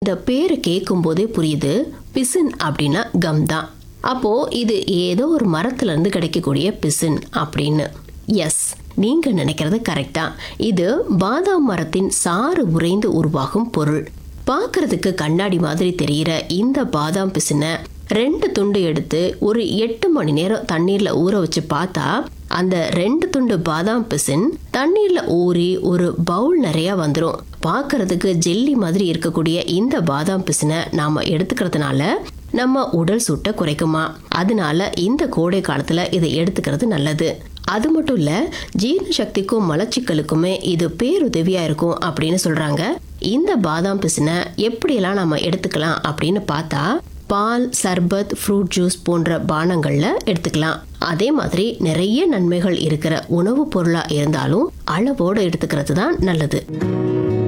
இந்த பேரை கேட்கும் போதே புரியுது பிசின் அப்படின்னா கம் தான் அப்போ இது ஏதோ ஒரு மரத்துல இருந்து கிடைக்கக்கூடிய பிசின் அப்படின்னு எஸ் நீங்க நினைக்கிறது கரெக்டா இது பாதாம் மரத்தின் சாறு உறைந்து உருவாகும் பொருள் பார்க்கறதுக்கு கண்ணாடி மாதிரி தெரிகிற இந்த பாதாம் பிசினை ரெண்டு துண்டு எடுத்து ஒரு எட்டு மணி நேரம் தண்ணீர்ல ஊற வச்சு பார்த்தா அந்த ரெண்டு துண்டு பாதாம் பிசின் தண்ணீர்ல ஊறி ஒரு பவுல் நிறைய வந்துடும் பார்க்கறதுக்கு ஜெல்லி மாதிரி இருக்கக்கூடிய இந்த பாதாம் பிசினை நாம எடுத்துக்கிறதுனால நம்ம உடல் சூட்டை குறைக்குமா அதனால இந்த கோடை காலத்துல இதை எடுத்துக்கிறது நல்லது அது மட்டும் இல்ல ஜீரண சக்திக்கும் மலச்சிக்கலுக்குமே இது பேருதவியா இருக்கும் அப்படின்னு சொல்றாங்க இந்த பாதாம் பிசினை எப்படியெல்லாம் நம்ம எடுத்துக்கலாம் அப்படின்னு பார்த்தா பால் சர்பத் ஃப்ரூட் ஜூஸ் போன்ற பானங்கள்ல எடுத்துக்கலாம் அதே மாதிரி நிறைய நன்மைகள் இருக்கிற உணவுப் பொருளா இருந்தாலும் அளவோடு எடுத்துக்கிறது தான் நல்லது